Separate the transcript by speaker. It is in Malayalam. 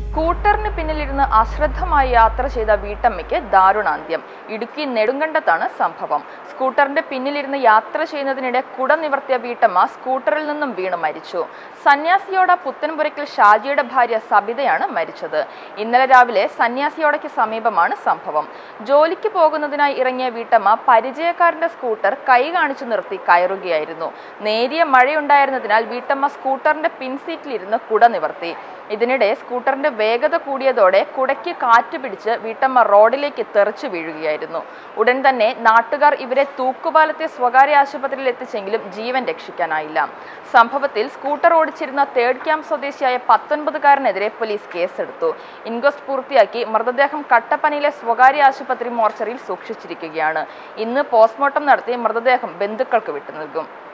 Speaker 1: സ്കൂട്ടറിന് പിന്നിലിരുന്ന് അശ്രദ്ധമായി യാത്ര ചെയ്ത വീട്ടമ്മയ്ക്ക് ദാരുണാന്ത്യം ഇടുക്കി നെടുങ്കണ്ടത്താണ് സംഭവം സ്കൂട്ടറിന്റെ പിന്നിലിരുന്ന് യാത്ര ചെയ്യുന്നതിനിടെ കുട നിവർത്തിയ വീട്ടമ്മ സ്കൂട്ടറിൽ നിന്നും വീണ് മരിച്ചു സന്യാസിയോട പുത്തൻപുരയ്ക്കൽ ഷാജിയുടെ ഭാര്യ സബിതയാണ് മരിച്ചത് ഇന്നലെ രാവിലെ സന്യാസിയോടയ്ക്ക് സമീപമാണ് സംഭവം ജോലിക്ക് പോകുന്നതിനായി ഇറങ്ങിയ വീട്ടമ്മ പരിചയക്കാരന്റെ സ്കൂട്ടർ കൈ കാണിച്ചു നിർത്തി കയറുകയായിരുന്നു നേരിയ മഴയുണ്ടായിരുന്നതിനാൽ വീട്ടമ്മ സ്കൂട്ടറിന്റെ പിൻസീറ്റിലിരുന്ന് കുട നിവർത്തി ഇതിനിടെ സ്കൂട്ടറിന്റെ വേഗത കൂടിയതോടെ കുടയ്ക്ക് കാറ്റ് പിടിച്ച് വീട്ടമ്മ റോഡിലേക്ക് തെറിച്ചു വീഴുകയായിരുന്നു ഉടൻ തന്നെ നാട്ടുകാർ ഇവരെ തൂക്കുപാലത്തെ സ്വകാര്യ ആശുപത്രിയിൽ എത്തിച്ചെങ്കിലും ജീവൻ രക്ഷിക്കാനായില്ല സംഭവത്തിൽ സ്കൂട്ടർ ഓടിച്ചിരുന്ന തേർഡ് ക്യാമ്പ് സ്വദേശിയായ പത്തൊൻപതുകാരനെതിരെ പോലീസ് കേസെടുത്തു ഇൻക്വസ്റ്റ് പൂർത്തിയാക്കി മൃതദേഹം കട്ടപ്പനയിലെ സ്വകാര്യ ആശുപത്രി മോർച്ചറിയിൽ സൂക്ഷിച്ചിരിക്കുകയാണ് ഇന്ന് പോസ്റ്റ്മോർട്ടം നടത്തി മൃതദേഹം ബന്ധുക്കൾക്ക് വിട്ടു നൽകും